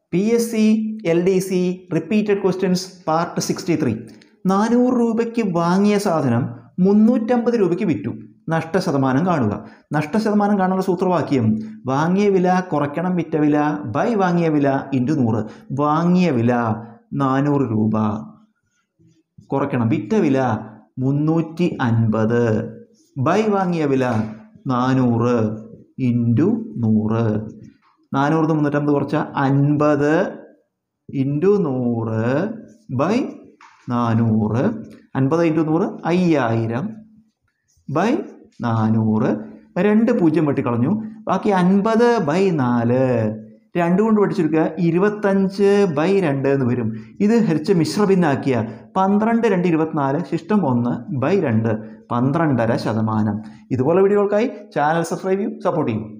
P S C L D C repeated questions part sixty three നാനൂറ് രൂപയ്ക്ക് വാങ്ങിയ സാധനം മുന്നൂറ്റമ്പത് രൂപയ്ക്ക് വിറ്റു നഷ്ടശതമാനം കാണുക നഷ്ടശതമാനം കാണുന്ന സൂത്രവാക്യം വാങ്ങിയ വില കുറയ്ക്കണം വിറ്റ വില ബൈ വാങ്ങിയ വില ഇൻറ്റു നൂറ് വാങ്ങിയ വില നാനൂറ് രൂപ കുറയ്ക്കണം വിറ്റ വില മുന്നൂറ്റി അൻപത് ബൈ വാങ്ങിയ വില നാനൂറ് ഇൻറ്റു നൂറ് നാനൂറ് മുന്നൂറ്റമ്പത് കുറച്ച അൻപത് ഇൻറ്റു നൂറ് ബൈ നാനൂറ് അൻപത് ഇൻറ്റു നൂറ് അയ്യായിരം ബൈ നാനൂറ് രണ്ട് പൂജ്യം വെട്ടിക്കളഞ്ഞു ബാക്കി അൻപത് ബൈ നാല് രണ്ട് കൊണ്ട് പഠിച്ചെടുക്കുക ഇരുപത്തഞ്ച് ബൈ രണ്ട് എന്ന് വരും ഇത് ഹരിച്ച് മിശ്രഭിന്നാക്കിയ പന്ത്രണ്ട് രണ്ട് ഇരുപത്തിനാല് ശിഷ്ടം ഒന്ന് ബൈ രണ്ട് പന്ത്രണ്ടര ശതമാനം ഇതുപോലെ വീഡിയോകൾക്കായി ചാനൽ സബ്സ്ക്രൈബ് ചെയ്യും സപ്പോർട്ട് ചെയ്യും